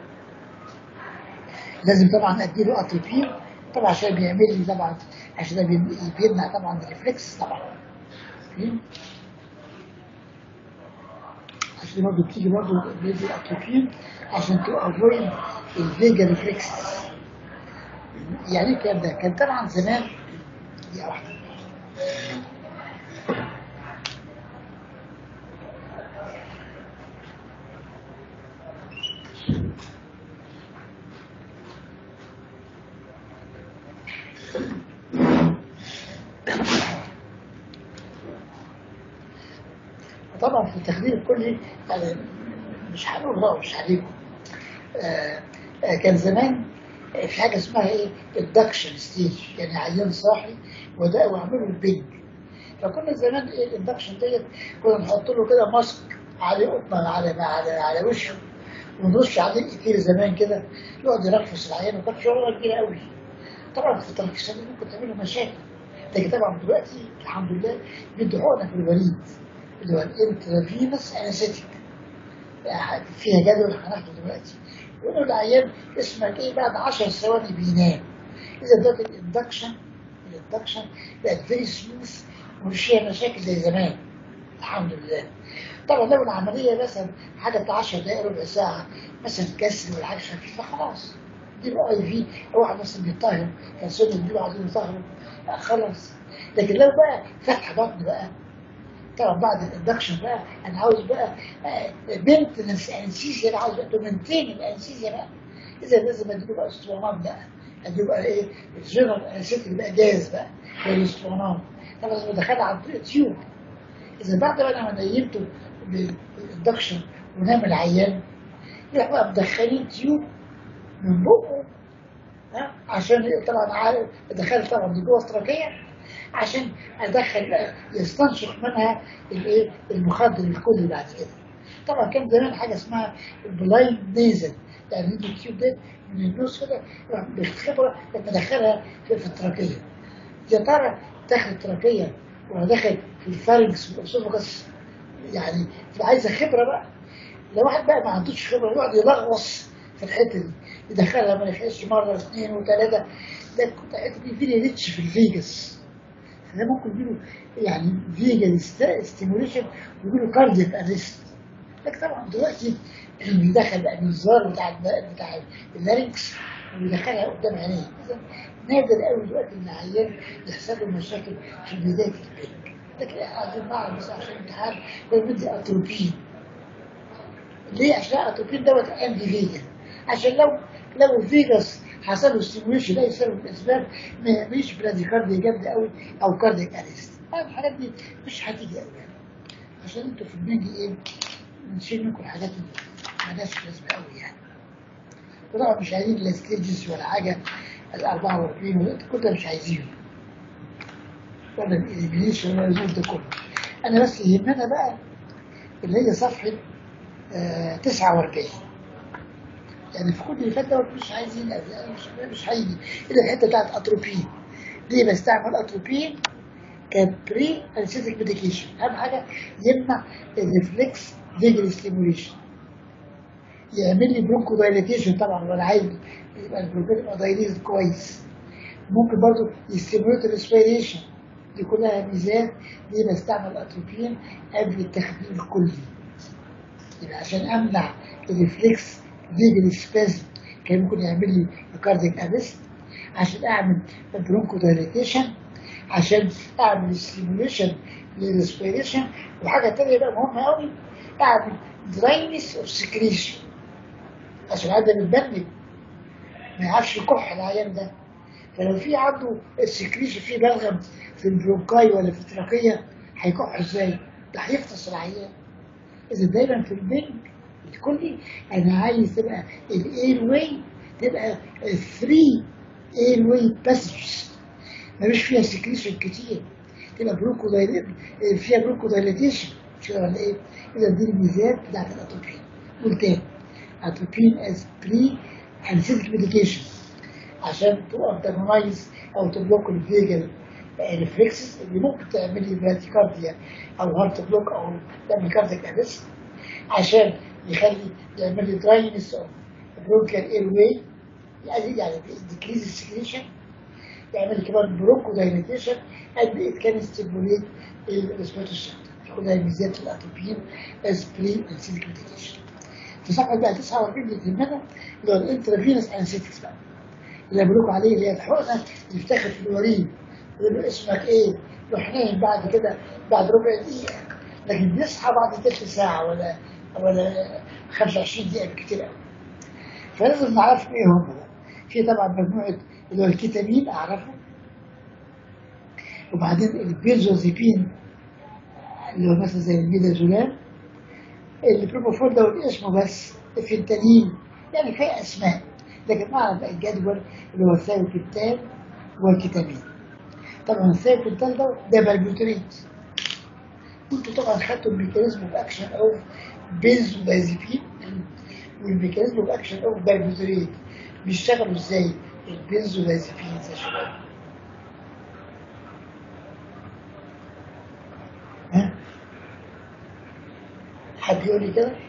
لازم طبعا اديله اتروبين طبعا عشان بيعمل لي طبعا عشان ده بيم- بيمنع طبعا الريفلكس طبعا فاهم؟ عشان برضه بتيجي برضه بيدي اتروبين عشان تو افويد الفيجا ريفلكس يعني ايه الكلام ده كان طبعا زمان دقيقة واحدة طبعا في التخدير الكلي يعني مش هنقول بقى مش عليكم آه آه كان زمان في حاجه اسمها ايه الدكشن ستيج يعني عيان صاحي وده واعمله البنج فكنا زمان ايه الاندكشن ديت كنا نحط له كده ماسك عليه قطنه على على على وشه ونرش عليه كتير زمان كده يقعد يرفس العيان وكانت شغلانه كبيره قوي طبعا في التركيزات دي ممكن تعمل له مشاكل لكن طبعا دلوقتي الحمد لله بيدوا حقنه في الوريد اللي هو الانترافينس انستيك فيها جدول هناخده دلوقتي يقولوا العيان اسمك ايه بعد 10 ثواني بينام اذا ده الاندكشن الاندكشن بقت فيري سموث ومش فيها مشاكل زي زمان الحمد لله طبعا لو العمليه مثلا حاجه بتاع 10 دقائق ربع ساعه مثلا كسر ولا حاجه خفيفه خلاص دي بقى اي في واحد مثلا بيطهر كان سنه دي عايزين يطهروا لا خلاص لكن لو بقى فتح بطن بقى طبعا بعد الاندكشن بقى انا عاوز بقى مينتنس انسيزيا انا عاوز بقى تمنتين الانسيزيا بقى اذا لازم اديله بقى اسطوانات بقى يعني يبقى ايه الجنرال انستيك يبقى جاهز بقى للاسطوانات طبعا لازم ادخلها عن طريق تيوب اذا بعد بقى ما نيمته بالدكشن ونام العيان يروح بقى مدخلين تيوب من بقه ها عشان طبعا عارف ادخل طبعا دي جوه التراكيه عشان ادخل بقى يستنشق منها الايه المخدر الكلي بعد كده طبعا كان زمان حاجه اسمها البلايند نيزل يعني يجي التيوب ده من النص كده يروح بالخبره مدخلها في, في التراكيه يا ترى داخل التراكيه ولا داخل في الفارنكس والاسوفاجس يعني تبقى عايزه خبره بقى لو واحد بقى ما عندوش خبره يقعد يلغوص في الحته دي يدخلها ما نفعش مره واثنين وثلاثه ده كنت الحته دي فيري ريتش في الفيجاس ده ممكن يجيله يعني فيجا ستيموليشن ويجيله كاردياك اريست لكن طبعا دلوقتي بيدخل بقى النظار بتاع الب- بتاع اللارنكس ويدخلها قدام عينيه إذا نادر قوي دلوقتي ان العيان يحصل له مشاكل في بدايه البيك لكن احنا عايزين نعرف بس عشان الامتحان هو بدي اتروبين ليه عشان اتروبين دوت انتي فيجا عشان لو لو الفيجاس حصل له ستيموليشن لاي سبب من الاسباب ما يعملش براديكارديا جامده قوي او كاردياك اريست الحاجات دي مش هتيجي قوي يعني عشان انتوا في دماغي ايه نشيل منكم الحاجات اللي مالهاش لازمه قوي يعني وطبعا مش عايزين لا ستيجز ولا حاجه ال 44 ولا كل ده مش عايزينه ولا الاليمينيشن ولا الزول ده كله انا بس يهمنا بقى اللي هي صفحه آه 49 يعني في كل اللي فات دوت مش عايزين مش مش هيجي الا الحته بتاعت اتروبين ليه بستعمل اتروبين كبري انستيك ميديكيشن اهم حاجه يمنع الريفلكس فيجري ستيموليشن يعمل لي برونكو دايليتيشن طبعا وانا عايز يبقى البروكين يبقى دايليتد كويس ممكن برضو يستيموليت الريسبيريشن دي كلها ميزات ليه بستعمل اتروبين قبل التخدير الكلي يبقى عشان امنع الريفلكس فيجري سبازم كان ممكن يعمل لي كارديك اريست عشان اعمل برونكو دايليتيشن عشان اعمل ستيموليشن للريسبيريشن وحاجه تانية بقى مهمه قوي اعمل دراينس اوف سكريشن عشان هذا بيتبنج ما يعرفش يكح العيان ده فلو في عنده السكريشن فيه بلغم في البرونكاي ولا في التراكيه هيكح ازاي؟ ده هيفطس العيان اذا دايما في البنج الكلي انا عايز تبقى الاير واي تبقى 3 اير واي باسجز مفيش فيها سكريشن كتير تبقى بروكو فيها بروكو دايليتيشن مش كده ولا ايه؟ اذا دي الميزات بتاعت الاتروبين قول تاني اتروبين از بري انستيك ميديكيشن عشان تو انتاجونايز او تبلوك الفيجل ريفلكسز اللي ممكن تعمل لي براتيكارديا او هارت بلوك او تعمل كارديك اريست عشان يخلي يعمل لي دراينس اوف برونكال اير واي يعني يعني ديكريز السكريشن يعمل كمان برونكو دايليتيشن قد ات كان ستيموليت الريسبيرتوري سنتر كلها ميزات الاتروبين از بري انسيتيك ميديكيشن في صفحه بقى 49 اللي تهمنا اللي هو الانترافينس انسيتكس بقى اللي بقول لكم عليه اللي هي الحقنه اللي بتاخد في الوريد يقول له اسمك ايه؟ يروح نايم بعد كده بعد ربع دقيقه لكن بيصحى بعد تلت ساعه ولا ولا 25 دقيقه بالكتير قوي فلازم نعرف ايه هم بقى في طبعا مجموعه اللي هو الكتامين اعرفه وبعدين البيرزوزيبين اللي هو مثلا زي الميدازولام البروبوفول ده اسمه بس الفنتانين يعني في اسماء لكن نعرف بقى الجدول اللي هو الثايوبنتال والكتامين طبعا الثايوبنتال ده ده بالبيوتريت كنتوا طبعا خدتوا الميكانيزم اوف اكشن اوف بنزودازيبين والميكانيزم اوف اكشن اوف بالبيوتريت بيشتغلوا ازاي البنزودازيبين يا شباب ها حد يقول لي كده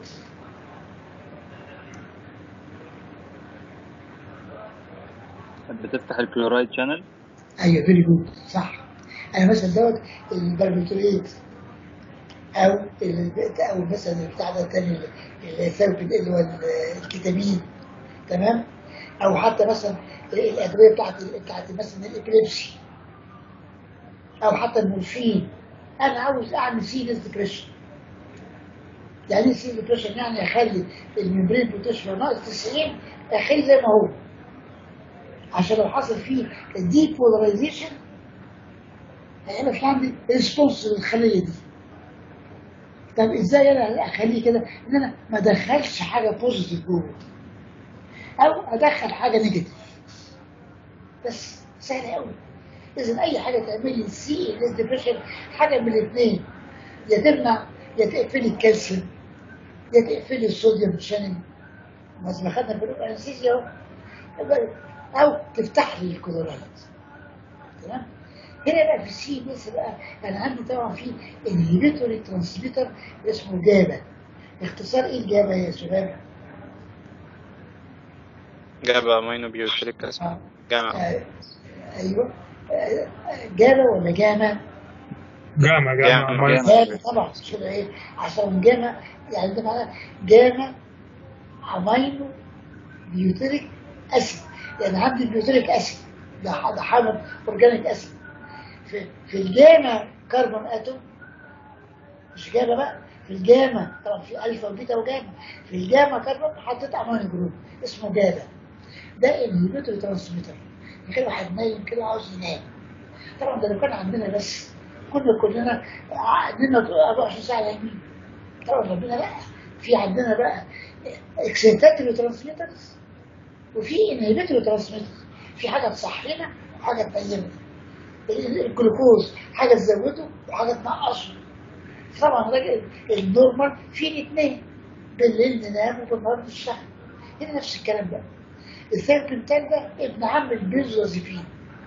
بتفتح الكلورايد شانل ايوه فيري جود صح انا مثلا دوت البربيتوريت او ال- او مثلا البتاع ده التاني الثيرابي اللي هو ال- الكتامين تمام او حتى مثلا الادويه بتاعت بتاعت مثلا الابليبسي او حتى المورفين انا عاوز اعمل سيريس ديبريشن يعني ايه سيريس ديبريشن يعني اخلي الممبرين بوتنشال ناقص 90 اخلي زي ما هو عشان لو حصل فيه ديبولاريزيشن هيبقى في عندي ريسبونس للخليه دي طب ازاي انا اخليه كده ان انا ما ادخلش حاجه بوزيتيف جوه او ادخل حاجه نيجاتيف بس سهل قوي اذا اي حاجه تعمل لي سي ان ديبريشن حاجه من الاثنين يا تمنع يا تقفلي الكالسيوم يا تقفلي الصوديوم شانل بس ما خدنا في الانستيزيا اهو او تفتح لي الكلورات تمام هنا بقى في السي بس بقى انا عندي طبعا في انهبيتوري ترانسميتر اسمه جابا اختصار ايه الجابا يا شباب؟ جابا امينو بيوتريك اسيد آه. جامع آه. ايوه آه. جابا ولا جاما؟ جامع جامع، جامع جامع. جاما طبعا مش كده ايه عشان جاما يعني ده معناه جاما امينو بيوتريك اسيد يعني عندي بيوتريك اسيد ده ح- ده حامض اورجانيك اسيد في في الجاما كربون اتوم مش جاما بقى في الجاما طبعا في الفا وبيتا وجاما في الجاما كربون حطيت امينو جروب اسمه جابا ده انهبيتوري ترانسميتر كده واحد نايم كده عاوز ينام طبعا ده لو كان عندنا بس كنا كلنا عندنا 24 ساعه نايمين طبعا ربنا لا في عندنا بقى اكسيتاتوري ترانسميترز وفي انهبيتوري ترانسميترز في حاجه تصحينا وحاجه تنيمنا الجلوكوز حاجه تزوده وحاجه تنقصه طبعا ده النورمال في الاثنين بالليل ننام وبالنهار نشتغل هنا نفس الكلام بقى الثيربنتال ده ابن عم البنزوازيبين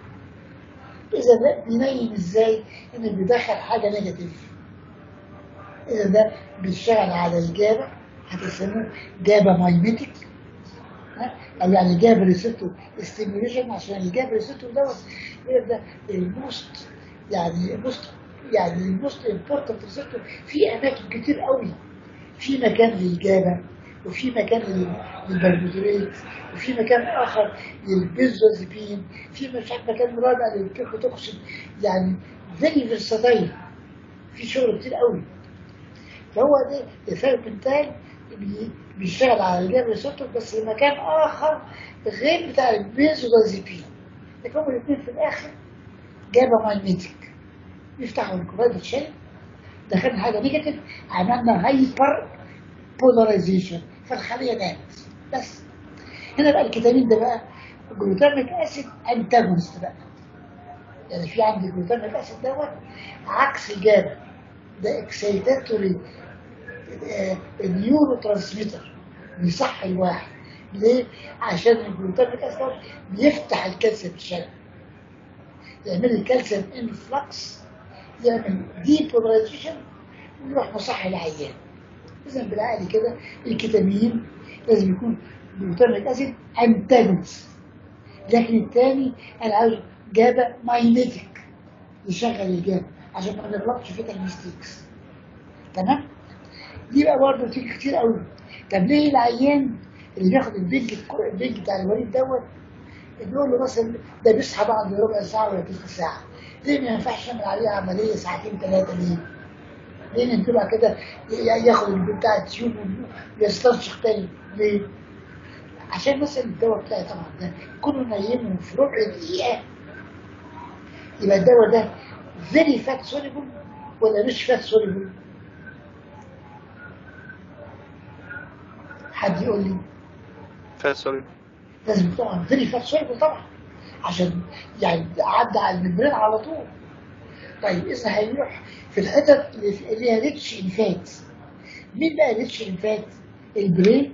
اذا ده بينيم ازاي ان بيدخل حاجه نيجاتيف اذا ده بيشتغل على الجابه هتسموه جابا مايميتيك ها؟ او يعني جاب ريسيتور ستيميوليشن عشان الجاب ريسيتور دوت يقول ده الموست يعني الموست يعني الموست امبورتنت ريسيتور في اماكن كتير قوي في مكان للجابا وفي مكان لل- للبربيتوريت وفي مكان اخر للبيزوزيبين في مش عارف مكان رابع للكيركوتوكسين يعني فيري فيرساتايل في شغل كتير قوي فهو ده الثيربنتال بي- بيشتغل على الجاب ريسبتور بس في مكان اخر غير بتاع البيزوزيبين لكن هما الاثنين في الاخر جابا مايميتيك يفتحوا الكوبايه الشاي دخلنا حاجه نيجاتيف عملنا هايبر بولاريزيشن فالخليه نامت بس هنا بقى الكتامين ده بقى جلوتاميك اسيد انتاجونست بقى يعني في عندي جلوتاميك اسيد دوت عكس الجابا ده اكسيتاتوري نيورو ترانسميتر بيصحي الواحد ليه؟ عشان الجلوتاميك اسيد دوت بيفتح الكالسيوم الشرعي يعمل الكالسيوم انفلكس يعمل ديبولاريزيشن ويروح مصحي العيان اذا بالعقل كده الكتامين لازم يكون جلوتاميك اسيد انتاجونست لكن الثاني انا عاوز جابا ماينيتيك يشغل الجابا عشان ما نغلطش في الميستيكس تمام دي بقى برضه بتيجي كتير قوي طب ليه العيان اللي بياخد البنج البنج بتاع الوريد دوت بنقول له مثلا ده بيصحى بعد ربع ساعه ولا تلت ساعه ليه ما ينفعش يعمل عليه عمليه ساعتين ثلاثه ليه؟ ليه نديله بعد كده ي- ياخد بتاع التيوب ويستنشق تاني ليه؟ عشان مثلا الدواء بتاعي طبعا ده كله نايمه في ربع دقيقه يبقى الدواء ده فيري فات سوليبل ولا مش فات سوليبل؟ حد يقول لي فات سوري لازم طبعا فيري فات سوليبل طبعا عشان يعني عدى على الممبرين على طول طيب اذا هيروح في الحتت اللي في- اللي هي ريتش انفات مين بقى ريتش انفات؟ البرين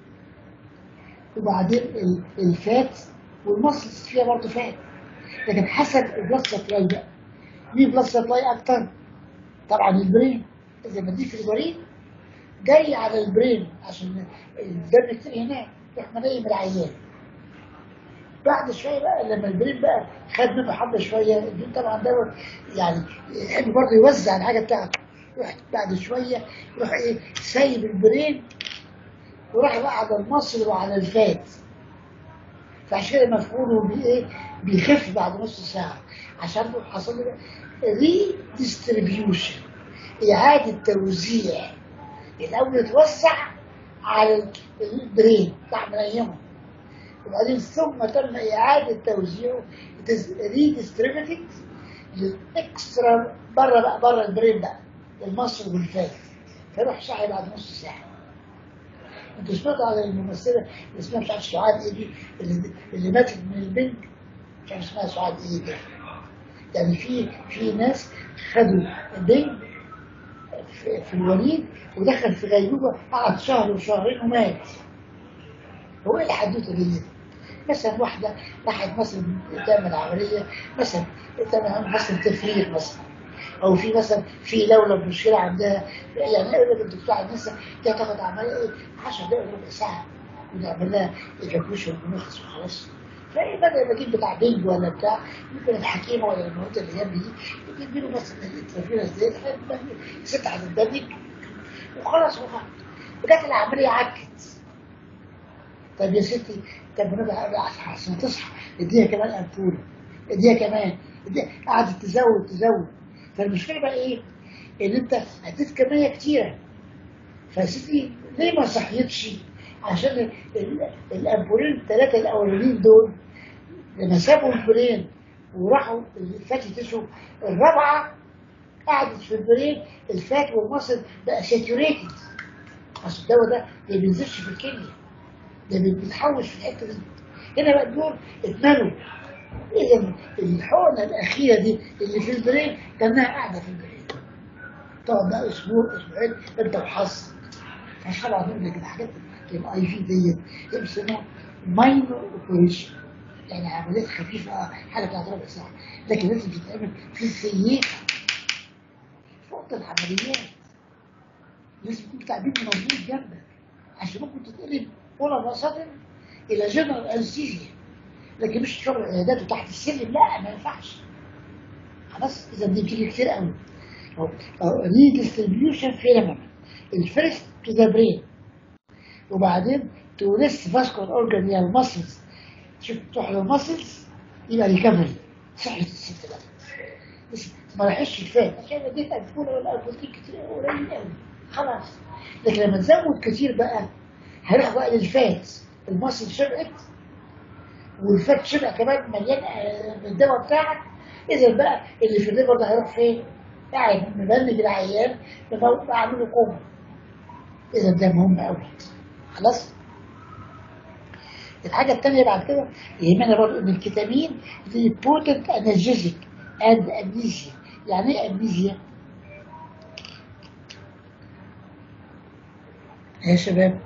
وبعدين ال- الفات والمصلز فيها برضه فات لكن حسب البلاد سبلاي بقى مين بلاد سبلاي اكتر؟ طبعا البرين اذا ما دي في الوريد جاي على البرين عشان الدم كتير هناك يروح منيم العيان بعد شويه بقى لما البرين بقى خد منه حبه شويه البرين طبعا دوت يعني يحب برضه يوزع الحاجه بتاعته يروح بعد شويه يروح ايه سايب البرين وراح بقى على المصل وعلى الفات فعشان كده مفعوله بايه بيخف بعد نص ساعه عشان حصل له ري ديستريبيوشن اعاده توزيع الاول يتوزع على البرين بتاع منيمه وبعدين ثم تم إعادة توزيعه ريديستريبيوتد للإكسترا بره بقى بره البرين بقى للمصر والفات فيروح صاحي بعد نص ساعة انتوا سمعتوا على الممثلة اللي اسمها مش عارف سعاد ايه دي اللي, اللي ماتت من البنك مش عارف اسمها سعاد ايه دي يعني في في ناس خدوا بنك في, في الوليد ودخل في غيبوبة قعد شهر وشهرين ومات هو ايه الحدوته دي مثلا واحدة راحت مثلا تعمل عملية مثلا تعمل مثلا تفريغ مثلا أو في مثلا في دولة مشكلة عندها يعني يقول لك الدكتور عن النساء دي هتاخد عملية إيه 10 دقايق ربع ساعة ونعمل لها ايفاكويشن ونخلص وخلاص فايه بدل ما اجيب بتاع بنج ولا بتاع ممكن الحكيمه ولا المواد اللي جنبي دي تدي له مثلا الترفيرس ديت ست هتتدرج وخلاص وخلاص وجت العمليه عكت طب يا ستي طب نبقى عشان تصحى اديها كمان امبوله اديها كمان اديها قعدت تزود تزود فالمشكله بقى ايه؟ ان انت اديت كميه كتيره فستي ليه ما صحيتش؟ عشان ال- ال- الامبولين الثلاثه الاولانيين دول لما سابوا البرين وراحوا الفاتي تشو الرابعه قعدت في البرين الفات والمصل بقى ساتوريتد اصل الدواء ده ما بينزلش في الكليه ده بيتحوش في الحته دي هنا بقى الدور اتملوا اذا الحقنه الاخيره دي اللي في البرين كانها قاعده في البرين تقعد بقى اسبوع اسبوعين انت وحظك عشان طبعا نقول لك الحاجات الاي في ديت هي بيسموها ماينور اوبريشن يعني عمليات خفيفه آه، حاجه بتاعت ربع ساعه لكن لازم تتعمل في السيف في اوضه العمليات لازم يكون تعبير موجود جنبك عشان ممكن تتقلب ولا بساطة الى جنرال انستيزيا لكن مش شغل عيادات وتحت السلم لا ما ينفعش خلاص اذا دي بتيجي كتير قوي ريديستريبيوشن فينومينا الفيرست تو ذا برين وبعدين تو ريست فاسكولار اورجان يعني المسلز شوف تروح للمسلز يبقى ريكفري صحة الست بقى بس ما راحش الفات عشان اديت انفوله ولا انفولتين كتير قليل قوي خلاص لكن لما تزود كتير بقى هيروح بقى للفات المصل شبعت والفات شبع كمان مليان آه، بالدواء بتاعك اذا بقى اللي في الليفر ده هيروح فين؟ قاعد مبلج العيان بموت اعمله كوما اذا ده مهم قوي خلاص الحاجة التانية بعد كده يهمنا برضه إن الكتامين دي بوتنت انرجيزك اند امنيزيا يعني إيه امنيزيا؟ يا شباب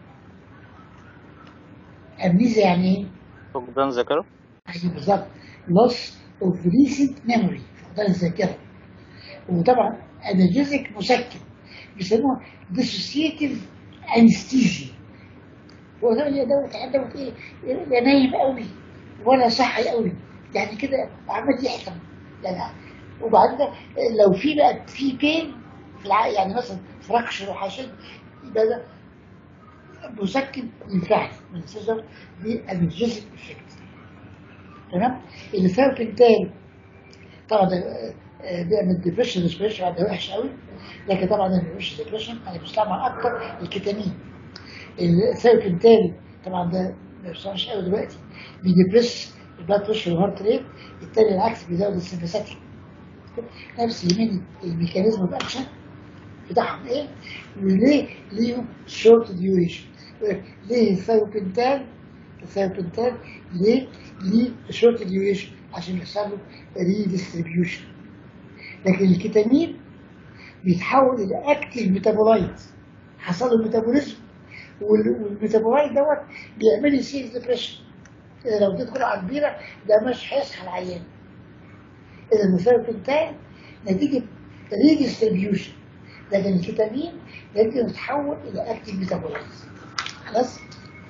امنيزيا يعني ايه؟ فقدان ذاكرة ايوه بالظبط loss of recent memory فقدان الذاكرة وطبعا انرجيزك مسكن بيسموها dissociative anesthesia هو ده اللي دوت عند دوت ايه لا نايم قوي ولا صحي قوي يعني كده عمال يحلم يعني وبعدين ده لو في بقى في بين في الع... يعني مثلا فراكشر وحشد يبقى ده مسكن ينفعل من السيزر دي انرجيزك افكت تمام الثيرابنتال طبعا ده آه، بيعمل ديبريشن ريسبيريشن ده وحش قوي لكن طبعا ده مش ديبريشن انا بستعمل اكتر الكتامين الثيرابنتال طبعا ده ما بيستعملش قوي دلوقتي بيديبريس البلاد بريشر والهارت ريت التاني العكس بيزود السمباثيك نفس يمين الميكانيزم اوف اكشن بتاعهم ايه وليه ليهم شورت ديوريشن ليه الثيروبنتال الثيروبنتال ليه ليه شورت ديوريشن عشان يحصل له ريديستريبيوشن لكن الكتامين بيتحول الى اكتيف ميتابولايت حصل له ميتابوليزم وال- والميتابولايت دوت بيعمل لي سيريس ديبريشن اذا لو اديت جرعه كبيره ده مش هيصحى العيان اذا الثيروبنتال نتيجه ريديستريبيوشن لكن الكتامين يمكن يتحول الى اكتيف ميتابولايت خلاص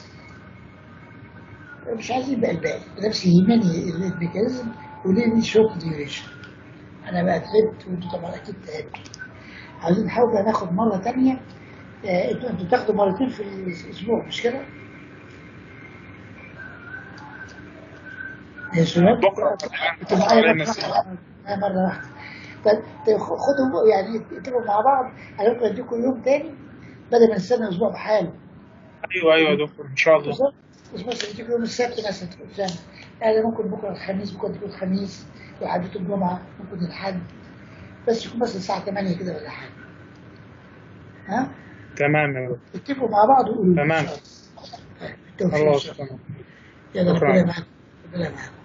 مش عايزين بقى الباقي نفس يهمني الميكانيزم وليه ليه شورت ديوريشن انا بقى تعبت وانتوا طبعا اكيد تعبتوا عايزين نحاول بقى ناخد مره ثانيه انتوا انتوا بتاخدوا مرتين في الاسبوع مش كده؟ يا شباب بكرة انتوا معايا علينا مرة السنة. واحدة معايا مرة واحدة طيب طيب خدوا يعني اتفقوا مع بعض انا ممكن اديكم يوم تاني بدل ما نستنى اسبوع بحاله ايوه ايوه يا دكتور ان شاء الله بالظبط بس مثلا تيجي يوم السبت مثلا قدام يعني ممكن بكره الخميس بكره تكون الخميس لو عدت الجمعه ممكن الحد بس يكون مثلا الساعه 8 كده ولا حاجه ها تمام يا دكتور اتفقوا مع بعض وقولوا لي. تمام. بالتوفيق إن خلاص شاء الله. تمام يلا شكراً. ربنا معاكم ربنا معاكم